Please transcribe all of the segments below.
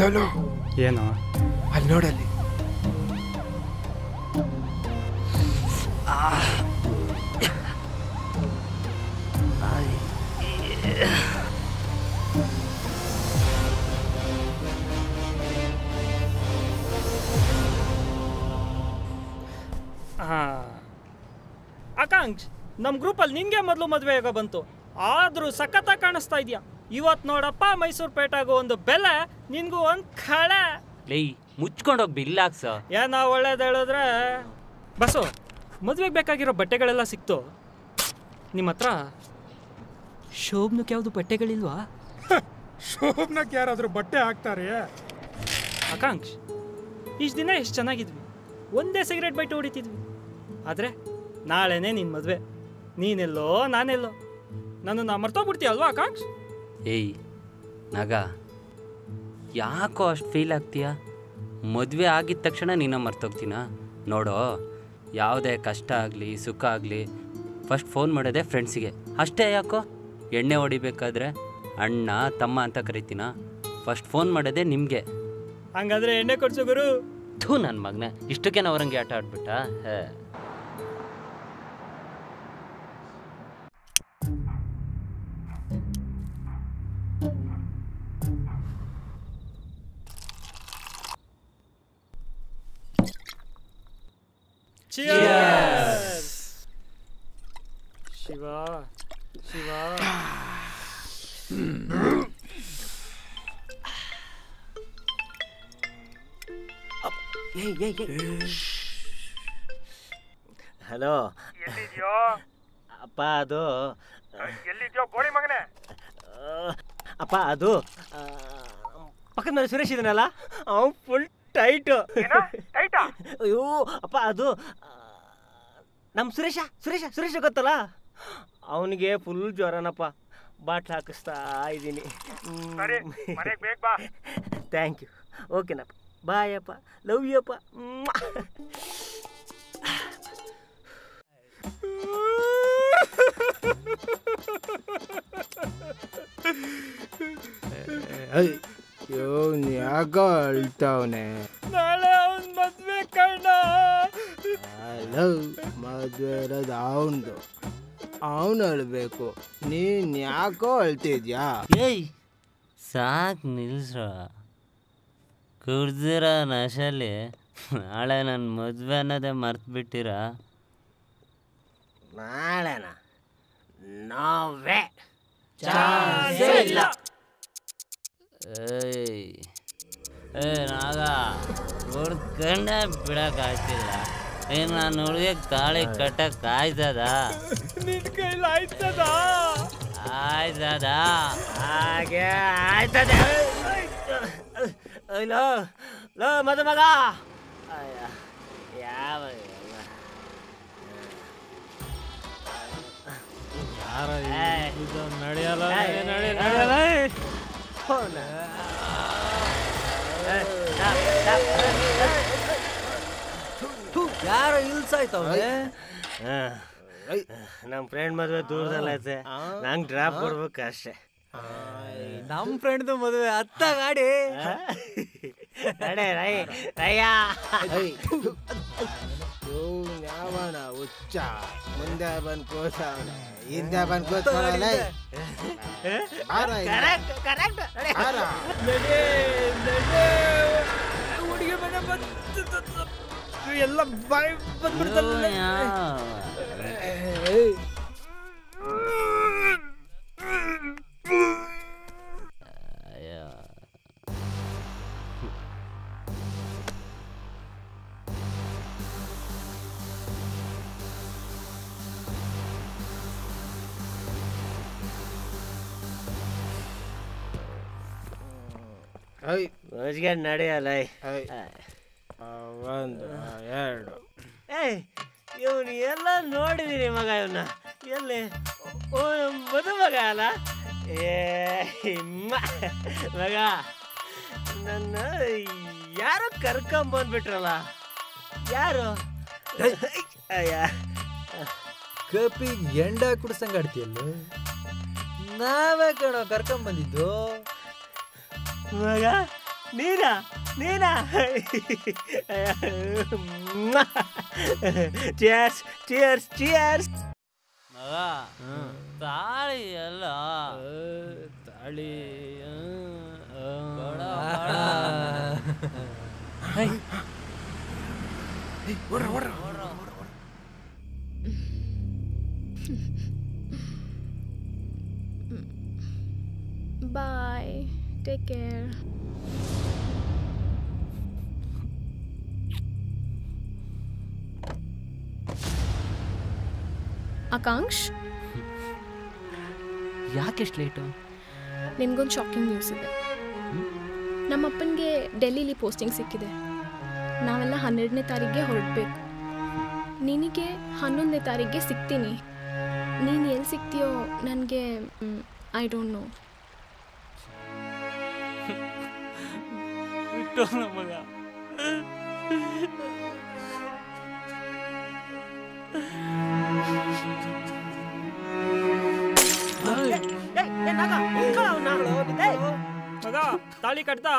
ಲೋಲು ಏನು ಅಲ್ಲಿ ನೋಡಲ್ಲಿ ಹಾ ಆಕಾಂಕ್ಷ್ ನಮ್ಮ ಗ್ರೂಪಲ್ಲಿ ನಿಂಗೆ ಮೊದಲು ಮದುವೆ ಆಗೋ ಬಂತು ಆದ್ರೂ ಸಖತ್ತಾಗಿ ಕಾಣಿಸ್ತಾ ಇದೆಯಾ ಇವತ್ತು ನೋಡಪ್ಪ ಮೈಸೂರು ಪೇಟಾಗೋ ಒಂದು ಬೆಲೆ ನಿನ್ಗೂ ಒಂದು ಖಳೆ ಲೇಯ್ ಮುಚ್ಕೊಂಡೋಗಿ ಬಿಲ್ಲಾಕ್ಸ ಏನೋ ಒಳ್ಳೇದು ಹೇಳಿದ್ರೆ ಬಸ್ಸು ಮದುವೆಗೆ ಬೇಕಾಗಿರೋ ಬಟ್ಟೆಗಳೆಲ್ಲ ಸಿಕ್ತು ನಿಮ್ಮ ಹತ್ರ ಶೋಭನಕ್ಕೆ ಯಾವುದು ಬಟ್ಟೆಗಳಿಲ್ವಾ ಶೋಭನಕ್ಕೆ ಯಾರಾದ್ರೂ ಬಟ್ಟೆ ಹಾಕ್ತಾರೆ ಆಕಾಂಕ್ಷ್ ಇಷ್ಟು ದಿನ ಎಷ್ಟು ಚೆನ್ನಾಗಿದ್ವಿ ಒಂದೇ ಸಿಗರೇಟ್ ಬೈಟ್ ಹೊಡಿತಿದ್ವಿ ಆದರೆ ನಾಳೆನೇ ನಿನ್ನ ಮದುವೆ ನೀನೆಲ್ಲೋ ನಾನೆಲ್ಲೋ ನನ್ನನ್ನು ಮರ್ತೋಗ್ಬಿಡ್ತೀಯಲ್ವಾ ಆಕಾಂಕ್ಷ್ ಏಯ್ ನಗ ಯಾಕೋ ಅಷ್ಟು ಫೀಲ್ ಆಗ್ತೀಯ ಮದುವೆ ಆಗಿದ ತಕ್ಷಣ ನೀನ ಮರ್ತೋಗ್ತೀನ ನೋಡೋ ಯಾವುದೇ ಕಷ್ಟ ಆಗಲಿ ಸುಖ ಆಗಲಿ ಫಸ್ಟ್ ಫೋನ್ ಮಾಡೋದೇ ಫ್ರೆಂಡ್ಸಿಗೆ ಅಷ್ಟೇ ಯಾಕೋ ಎಣ್ಣೆ ಹೊಡಿಬೇಕಾದ್ರೆ ಅಣ್ಣ ತಮ್ಮ ಅಂತ ಕರಿತೀನ ಫಸ್ಟ್ ಫೋನ್ ಮಾಡೋದೇ ನಿಮಗೆ ಹಂಗಾದ್ರೆ ಎಣ್ಣೆ ಕೊಡ್ಸು ಗುರು ಥೂ ನನ್ನ ಮಗನ ಇಷ್ಟಕ್ಕೆ ಅವರಂಗೆ ಆಟ ಆಡ್ಬಿಟ್ಟ ಹೇ ಶಿವ ಶಿವ ಹಲೋ ಎಲ್ಲಿದ್ಯೋ ಅಪ್ಪ ಅದು ಎಲ್ಲಿದ್ಯೋ ಗೋಳಿ ಮಗನೇ ಆ, ಅಪ್ಪ ಅದು ಆ, ಪಕ್ಕದ ಮನೆ ಸುರೇಶ್ ಇದನ್ನಲ್ಲ ಅವ್ನು ಫುಲ್ ಟೈಟು ಟೈಟಾ ಅಯ್ಯೋ ಅಪ್ಪ ಅದು ಆ, ನಮ್ಮ ಸುರೇಶ ಸುರೇಶ ಸುರೇಶ ಗೊತ್ತಲ್ಲ ಅವನಿಗೆ ಫುಲ್ ಜ್ವರನಪ್ಪ ಬಾಟ್ಲ್ ಹಾಕಿಸ್ತಾ ಇದ್ದೀನಿ ಸರಿ ಮನೆಗೆ ಬೇಗ ಬಾ ಥ್ಯಾಂಕ್ ಯು ಓಕೆನಪ್ಪ ಬಾಯ್ ಅಪ್ಪ ಲವ್ ಯು ಅಪ್ಪ ಇವನ್ ಯಾಕ ಅಳ್ತಾವನೆ ನಾಳೆ ಅವನ್ ಮದ್ವೆ ಕಣ್ಣ ಹಲೋ ಮದ್ವೆ ಇರೋದು ಅವನ್ದು ಅವನು ಅಳ್ಬೇಕು ನೀನ್ ಯಾಕೋ ಅಳ್ತಿದ್ಯಾ ಏಯ್ ಸಾಕು ನಿಲ್ಸ್ರ ಕುಡ್ದಿರೋ ನಶಲಿ ನಾಳೆ ನನ್ನ ಮದುವೆ ಅನ್ನೋದೇ ಮರ್ತು ಬಿಟ್ಟಿರ ನಾಳೆನ ನೋವೇ ಏಯ್ ಏ ನಾಗ ಹುಡ್ಕಂಡೆ ಬಿಡಕ್ಕಾಗ್ತಿಲ್ಲ ಏನ್ ನಾನು ಹುಡುಗಕ್ಕೆ ತಾಳಿ ಕಟ್ಟಕ್ ಆಯ್ತದ ನಿನ್ ಕೈಲಿ ಆಯ್ತದ ಆಯ್ತದ ಹಾಗೆ ಆಯ್ತದೆ ಲೋ ಲೋ ಮದುಮಗ ಅಯ್ಯ, ಯಾವ ಎಲ್ಲ? ಏಯ್. ಏಯ್, ನಡೆಯಲ್ಲ, ಏಯ್. ಹೋನ. ಏಯ್, stop, stop. ಯಾರೋ ಇಲ್ಸಾಯ್ತವ್ರೆ ನಮ್ಮ ಫ್ರೆಂಡ್ ಮದುವೆ ದೂರದಲ್ಲೈತೆ ನಂಗೆ ಡ್ರಾಪ್ ಕೊಡ್ಬೇಕು ಅಷ್ಟೇ ನಮ್ ಫ್ರೆಂಡ್ದು ಮದುವೆ ಅತ್ತ ಗಾಡಿ ನಡೆ ರೈ ರಯ್ಯ ಇವ್ನ್ ಯಾವನ ಹುಚ್ಚ ಮುಂದೆ ಬಂದ್ ಕೂತವನೆ ಹಿಂದೆ ಬಂದ್ ಕೂತ್ಕೊಳ್ಳಲ್ಲ ಬಾರ ಇಲ್ಲಿ. ಕರೆಕ್ಟ್ ಕರೆಕ್ಟ್ ಬಾರ. ಹುಡುಗಿ ಮನೆ ಬಂದು ಎಲ್ಲ ಬಾಯಿ ಬಂದ್ಬಿಡ್ತಲ್ಲ ಏಯ್, ಅಯ್ಯೋ ಏಯ್, ಮುಚ್ಗೆ ನಡೆಯಲ್ಲ ಏಯ್. ಆ, ಒಂದು ಆ, ಎರಡು ಏಯ್ ಇವನು ಎಲ್ಲ ನೋಡಿದೀನಿ ಮಗ ಇವನ್ನ ಎಲ್ಲಿ ಓ ನಮ್ ಮದು ಮಗ ಅಲ್ಲ ಏ ಇಮ್ಮ ಮಗ ನನ್ನ ಯಾರೋ ಕರ್ಕೊಂಬಂದ್ಬಿಟ್ರಲ್ಲ ಯಾರು ಅಯ್ಯ ಕಪಿ ಎಂಡ ಕುಡ್ಸಂಗ ಆಡ್ತಿಯಲ್ಲ ನಾವೇ ಕಣೋ ಕರ್ಕೊಂಡ್ ಬಂದಿದ್ದು ಮಗ ನೀನಾ ನೀನಾ ಚಿಯರ್ಸ್ ಚಿಯರ್ಸ್ ಚಿಯರ್ಸ್ ಮಗ ತಾಳಿ ಎಲ್ಲ ತಾಳಿ ಕೊಡ, Bye. Take care. ಆಕಾಂಕ್ಷ್ ಯಾಕೆಷ್ಟು ಲೇಟು ನಿನ್ಗೊಂದು ಶಾಕಿಂಗ್ ನ್ಯೂಸ್ ಇದೆ ನಮ್ಮಪ್ಪನಿಗೆ ಡೆಲ್ಲಿಲಿ ಪೋಸ್ಟಿಂಗ್ ಸಿಕ್ಕಿದೆ ನಾವೆಲ್ಲ ಹನ್ನೆರಡನೇ ತಾರೀಕಿಗೆ ಹೊರಡಬೇಕು ನಿನಗೆ ಹನ್ನೊಂದನೇ ತಾರೀಕಿಗೆ ಸಿಗ್ತೀನಿ ನೀನು ಎಲ್ಲಿ ಸಿಗ್ತೀಯೋ ನನಗೆ ಐ ಡೋಂಟ್ ನೋ ಬಿಟ್ಟು ಮಗ ಮಗ ತಾಳಿ ಕಟ್ತಾ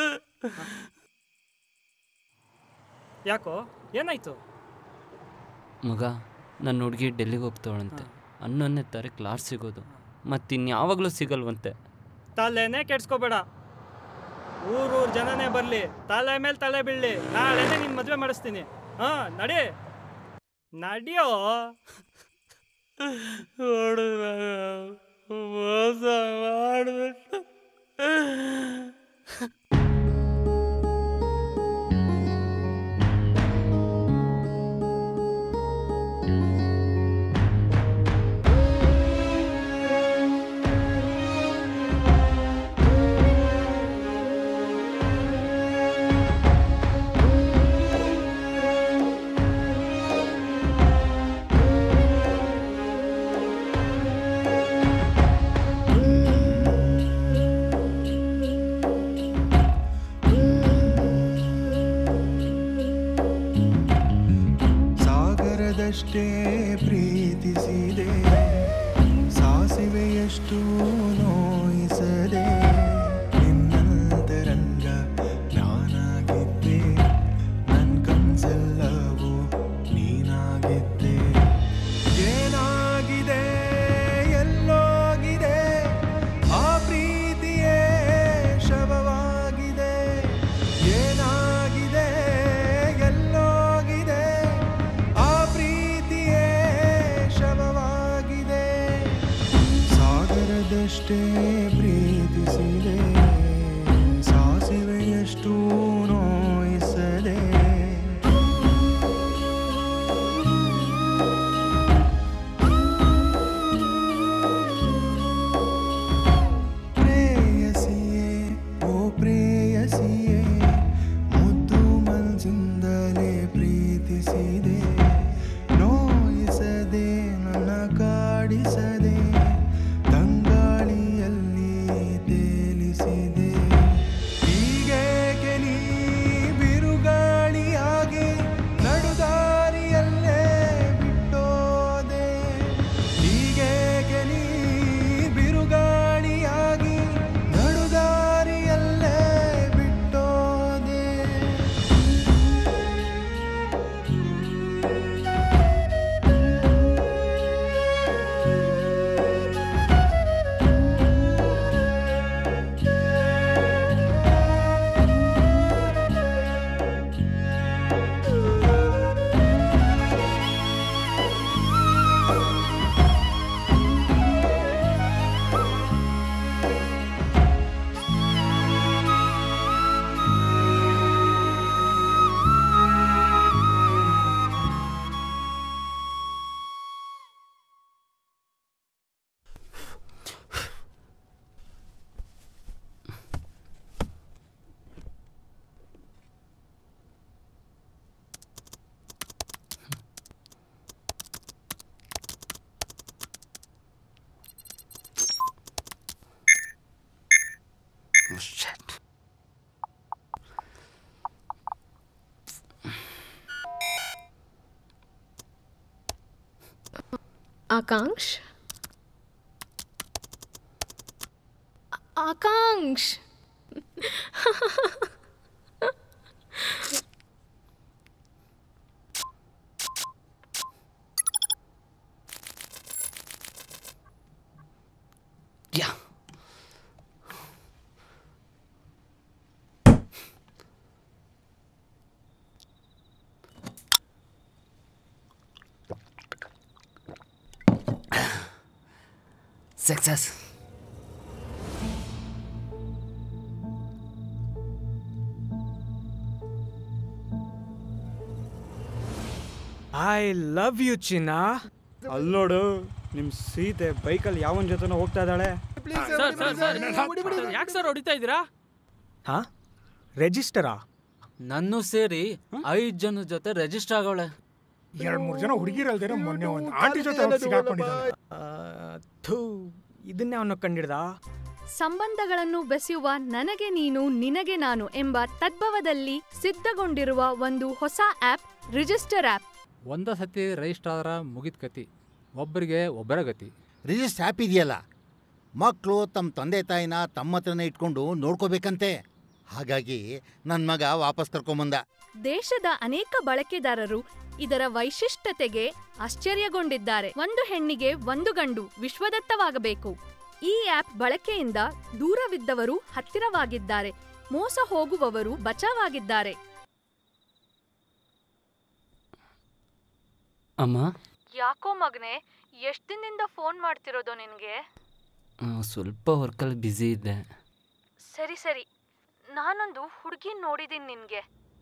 ಯಾಕೋ ಏನಾಯ್ತು ಮಗ ನನ್ನ ಹುಡುಗಿ ಡೆಲ್ಲಿಗೆ ಹೋಗ್ತಾವಳಂತೆ ಹನ್ನೊಂದನೇ ತಾರೀಕು ಲಾಸ್ಟ್ ಸಿಗೋದು ಮತ್ತು ಇನ್ಯಾವಾಗಲೂ ಸಿಗಲ್ವಂತೆ ತಲೆನೇ ಕೆಡ್ಸ್ಕೋಬೇಡ ಊರೂರ್ ಜನನೇ ಬರ್ಲಿ ತಲೆ ಮೇಲೆ ತಲೆ ಬೀಳಲಿ ನಾಳೆನೇ ನಿನ್ ಮದ್ವೆ ಮಾಡಿಸ್ತೀನಿ ಹಾ ನಡಿ ನಡಿಯೋ ಮೋಸ ಮಾಡ್ಬಿಟ್ಟು ಸಾಗರದಷ್ಟೇ ಪ್ರೀತಿಸಿದೆ ಸಾಸಿವೆಯಷ್ಟು ನೋಯಿಸದೆ ನಿನ್ನಂತರಂಗ ನಾನಾಗಿದ್ದೆ ನನ್ ಕನ್ಸೆಲ್ಲವೂ ನೀನಾಗಿದ್ದೆ ಏನಾಗಿದೆ ಎಲ್ಲೋಗಿದೆ ಆ ಪ್ರೀತಿಯೇ ಶವವಾಗಿದೆ ಏನಾಗಿದೆ ಎಲ್ಲೋಗಿದೆ ಆ ಪ್ರೀತಿಯೇ ಶವವಾಗಿದೆ ಸಾಗರದಷ್ಟೇ ಪ್ರೀತಿಸಿದೆ ಸಾಸಿವೆಯಷ್ಟು ನೋಯಿಸದೆ ಪ್ರೇಯಸಿಯೇ ಓ ಪ್ರೇಯಸಿಯೇ ಮುದ್ದು ಮನಸ್ಸಿಂದಲೇ ಪ್ರೀತಿಸಿದೆ ನೋಯಿಸದೆ ನನ್ನ ಕಾಡಿಸದೆ ತಂಗಾಳಿಯಲ್ಲಿ ತೇಲಿಸಿದೆ ಹೀಗೇಕೆ ನೀ ಬಿರುಗಾಳಿಯಾಗಿ ನಡುದಾರಿಯಲ್ಲೇ ಬಿಟ್ಟೋದೆ ಹೀಗೇಕೆ ನೀ ಬಿರುಗಾಳಿಯಾಗಿ ನಡುದಾರಿಯಲ್ಲೇ ಬಿಟ್ಟೋದೆ ಆಕಾಂಕ್ಷ್ ಆ- Akanksh yeah success I love you ಚಿನ್ನ ಅಲ್ಲೋಡು ನಿಮ್ ಸೀತೆ ಬೈಕಲ್ಲಿ ಯಾವನ್ ಜೊತೆನೋ ಹೋಗ್ತಾ ಇದ್ದಾಳೆ ಸರ್ ಸರ್ ಸರ್ ಯಾಕೆ ಸರ್ ಹೊಡಿತಾ ಇದ್ದೀರಾ ಹಾ ರಿಜಿಸ್ಟರಾ ನನ್ನೂ ಸೇರಿ ಐದ್ ಜನ ಜೊತೆ ರಿಜಿಸ್ಟರ್ ಆಗೋಳೆ ಎರಡ್ ಮೂರ್ ಜನ ಹುಡುಗಿರಲ್ದೇನೆ ಮೊನ್ನೆ ಒಂದು ಆಂಟಿ ಜೊತೆ ಹೋಗಿ ಸಿಗಾಕೊಂಡಿದ್ದಾನೆ ಥೂ ಇದನ್ನೇ ಅವನು ಕಂಡಿಡ್ದ ಸಂಬಂಧಗಳನ್ನು ಬೆಸೆಯುವ ನನಗೆ ನೀನು ನಿನಗೆ ನಾನು ಎಂಬ ತದ್ಭವದಲ್ಲಿ ಸಿದ್ಧಗೊಂಡಿರುವ ಒಂದು ಹೊಸ ಆಪ್ ರಿಜಿಸ್ಟರ್ ಆಪ್ ಒಂದ ಸತಿ ರಿಜಿಸ್ಟರ್ ಆದ್ರ ಮುಗಿದ ಕತಿ ಒಬ್ಬರಿಗೆ ಒಬ್ಬರ ಗತಿ ರಿಜಿಸ್ಟರ್ ಆ್ಯಪ್ ಇದೆಯಲ್ಲ ಮಕ್ಕಳು ತಮ್ಮ ತಂದೆ ತಾಯಿನ ತಮ್ಮ ಹತ್ರನೇ ಇಟ್ಕೊಂಡು ನೋಡ್ಕೋಬೇಕಂತೆ ಹಾಗಾಗಿ ನನ್ನ ಮಗ ವಾಪಸ್ ಕರ್ಕೊಂಬಂದ ದೇಶದ ಅನೇಕ ಬಳಕೆದಾರರು ಇದರ ವೈಶಿಷ್ಟ್ಯತೆಗೆ ಆಶ್ಚರ್ಯಗೊಂಡಿದ್ದಾರೆ ಒಂದು ಹೆಣ್ಣಿಗೆ ಒಂದು ಗಂಡು ವಿಶ್ವದತ್ತವಾಗಬೇಕು ಈ ಆಪ್ ಬಳಕೆಯಿಂದ ದೂರವಿದ್ದವರು ಹತ್ತಿರವಾಗಿದ್ದಾರೆ ಮೋಸ ಹೋಗುವವರು ಬಚಾವಾಗಿದ್ದಾರೆ ಅಮ್ಮ ಯಾಕೋ ಮಗನೆ ಎಷ್ಟ್ ದಿನದಿಂದ ಫೋನ್ ಮಾಡ್ತಿರೋದು ನಿನಗೆ ಆ, ಸ್ವಲ್ಪ ವರ್ಕಲ್ಲಿ ಬ್ಯುಸಿ ಇದ್ದೆ ಸರಿ ಸರಿ ನಾನೊಂದು ಹುಡುಗಿ ನೋಡಿದೀನಿ ನಿನ್ಗೆ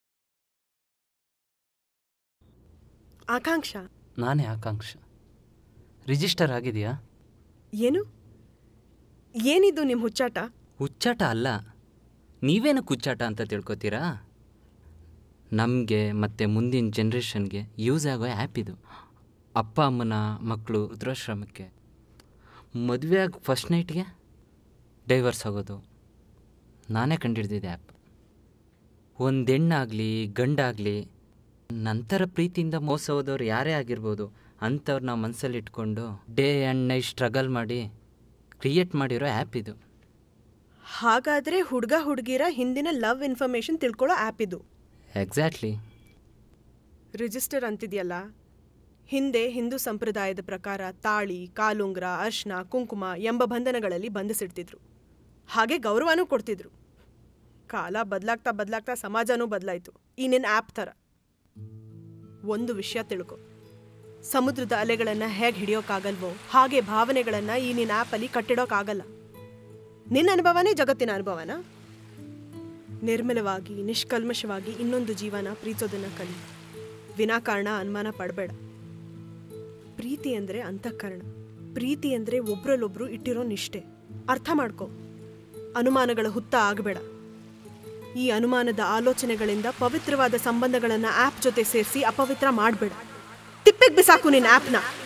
ಆಕಾಂಕ್ಷ ನಾನೇ ಆಕಾಂಕ್ಷ ರಿಜಿಸ್ಟರ್ ಆಗಿದೆಯಾ ಏನು ಏನಿದು ನಿಮ್ಮ ಹುಚ್ಚಾಟ ಹುಚ್ಚಾಟ ಅಲ್ಲ ನೀವೇನು ಹುಚ್ಚಾಟ ಅಂತ ತಿಳ್ಕೊತೀರಾ ನಮಗೆ ಮತ್ತು ಮುಂದಿನ ಜನ್ರೇಷನ್ಗೆ ಯೂಸ್ ಆಗೋ ಆ್ಯಪ್ ಇದು ಅಪ್ಪ ಅಮ್ಮನ ಮಕ್ಕಳು ವೃದ್ಧಾಶ್ರಮಕ್ಕೆ ಮದುವೆ ಆಗಿ ಫಸ್ಟ್ ನೈಟ್ಗೆ ಡೈವರ್ಸ್ ಆಗೋದು ನಾನೇ ಕಂಡಿಡ್ದಿದ್ದೆ ಆ್ಯಪ್ ಒಂದು ಹೆಣ್ಣಾಗಲಿ ಗಂಡಾಗಲಿ ನಂತರ ಪ್ರೀತಿಯಿಂದ ಮೋಸ ಹೋದವ್ರು ಯಾರೇ ಆಗಿರ್ಬೋದು ಅಂಥವ್ರನ್ನ ಮನಸ್ಸಲ್ಲಿ ಇಟ್ಕೊಂಡು ಡೇ ಆ್ಯಂಡ್ ನೈಟ್ ಸ್ಟ್ರಗಲ್ ಮಾಡಿ ಕ್ರಿಯೇಟ್ ಮಾಡಿರೋ ಆ್ಯಪ್ ಇದು ಹಾಗಾದ್ರೆ ಹುಡುಗ ಹುಡುಗಿರ ಹಿಂದಿನ ಲವ್ ಇನ್ಫಾರ್ಮೇಶನ್ ತಿಳ್ಕೊಳ್ಳೋ ಆ್ಯಪ್ ಇದು ಎಕ್ಸಾಕ್ಟ್ಲಿ ರಿಜಿಸ್ಟರ್ ಅಂತಿದೆಯಲ್ಲ ಹಿಂದೆ ಹಿಂದೂ ಸಂಪ್ರದಾಯದ ಪ್ರಕಾರ ತಾಳಿ ಕಾಲುಂಗ್ರ ಅರ್ಶನ ಕುಂಕುಮ ಎಂಬ ಬಂಧನಗಳಲ್ಲಿ ಬಂಧಿಸಿಡ್ತಿದ್ರು ಹಾಗೆ ಗೌರವನೂ ಕೊಡ್ತಿದ್ರು ಕಾಲ ಬದಲಾಗ್ತಾ ಬದಲಾಗ್ತಾ ಸಮಾಜನೂ ಬದಲಾಯಿತು ಈ ನಿನ್ನ ಆ್ಯಪ್ ಥರ ಒಂದು ವಿಷಯ ತಿಳ್ಕೊ ಸಮುದ್ರದ ಅಲೆಗಳನ್ನು ಹೇಗೆ ಹಿಡಿಯೋಕ್ಕಾಗಲ್ವೋ ಹಾಗೆ ಭಾವನೆಗಳನ್ನು ಈ ನಿನ್ನ ಆ್ಯಪಲ್ಲಿ ಕಟ್ಟಿಡೋಕ್ಕಾಗಲ್ಲ ನಿನ್ನ ಅನುಭವನೇ ಜಗತ್ತಿನ ಅನುಭವನ ನಿರ್ಮಲವಾಗಿ ನಿಷ್ಕಲ್ಮಶವಾಗಿ ಇನ್ನೊಂದು ಜೀವನ ಪ್ರೀತಿಸೋದನ್ನ ಕಲಿ ವಿನಾಕಾರಣ ಅನುಮಾನ ಪಡಬೇಡ ಪ್ರೀತಿ ಅಂದರೆ ಅಂತಃಕರಣ ಪ್ರೀತಿ ಅಂದರೆ ಒಬ್ರಲ್ಲೊಬ್ರು ಇಟ್ಟಿರೋ ನಿಷ್ಠೆ ಅರ್ಥ ಮಾಡ್ಕೊ ಅನುಮಾನಗಳ ಹುತ್ತ ಆಗಬೇಡ ಈ ಅನುಮಾನದ ಆಲೋಚನೆಗಳಿಂದ ಪವಿತ್ರವಾದ ಸಂಬಂಧಗಳನ್ನು ಆ್ಯಪ್ ಜೊತೆ ಸೇರಿಸಿ ಅಪವಿತ್ರ ಮಾಡಬೇಡ ತಿಪ್ಪೆಗೆ ಬಿಸಾಕು ನಿನ್ನ ಆ್ಯಪ್ನ